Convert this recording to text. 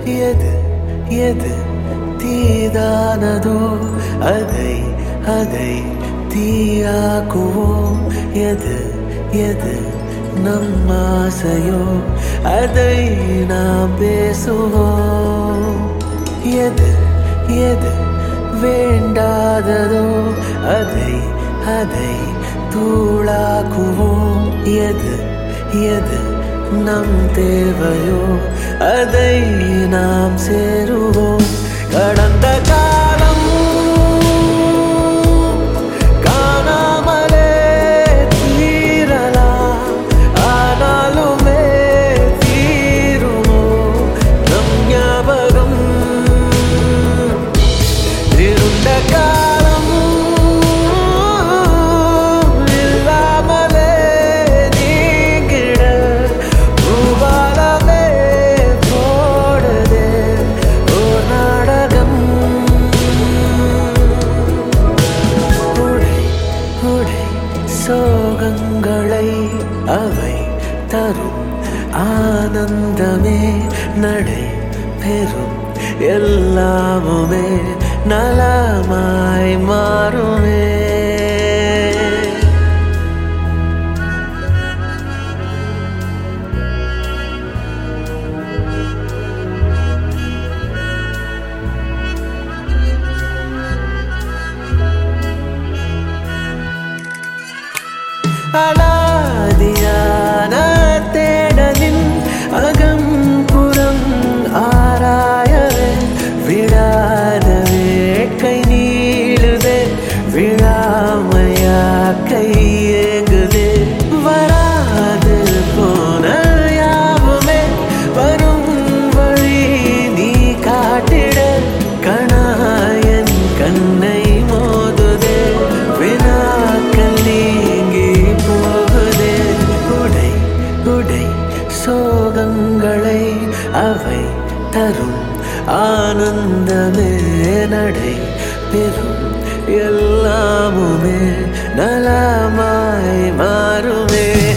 எது எது தீதானதோ அதை அதை தீயாக்குவோம் எது எது நம் ஆசையோ அதை நாம் பேசுவோம் எது எது வேண்டாததோ அதை அதை தூளாக்குவோம் எது எது நம் தேவையோ அதை நாம் சேருவோம் கடந்த காலம் காணாமலே தீரலாம் ஆனாலுமே தீருமோ நம் ஞாபகம் இருண்ட காலம் இல்லாமலே நீங்கிட பூபாலமே போடுதே ஓர் நாடகம் உடை உடை சோகங்களை அவை தரும் ஆனந்தமே நடை பெறும் எல்லாமுமே நலமாய் மாறுமே அலாதியான தேடலின் அகம் புறம் ஆராயவே விடாத வேட்கை நீளுதே விழாமையா கை ஏங்குதே வராது போன யாவுமே வரும் வழி நீ காட்டிட கணாயன் கண்ணை மோதுதே வினாக்கள் நீங்கி போகுதே உடை உடை சோகங்களை அவை தரும் ஆனந்தமே நடை பெறும் எல்லாமுமே நலமாய் மாறுமே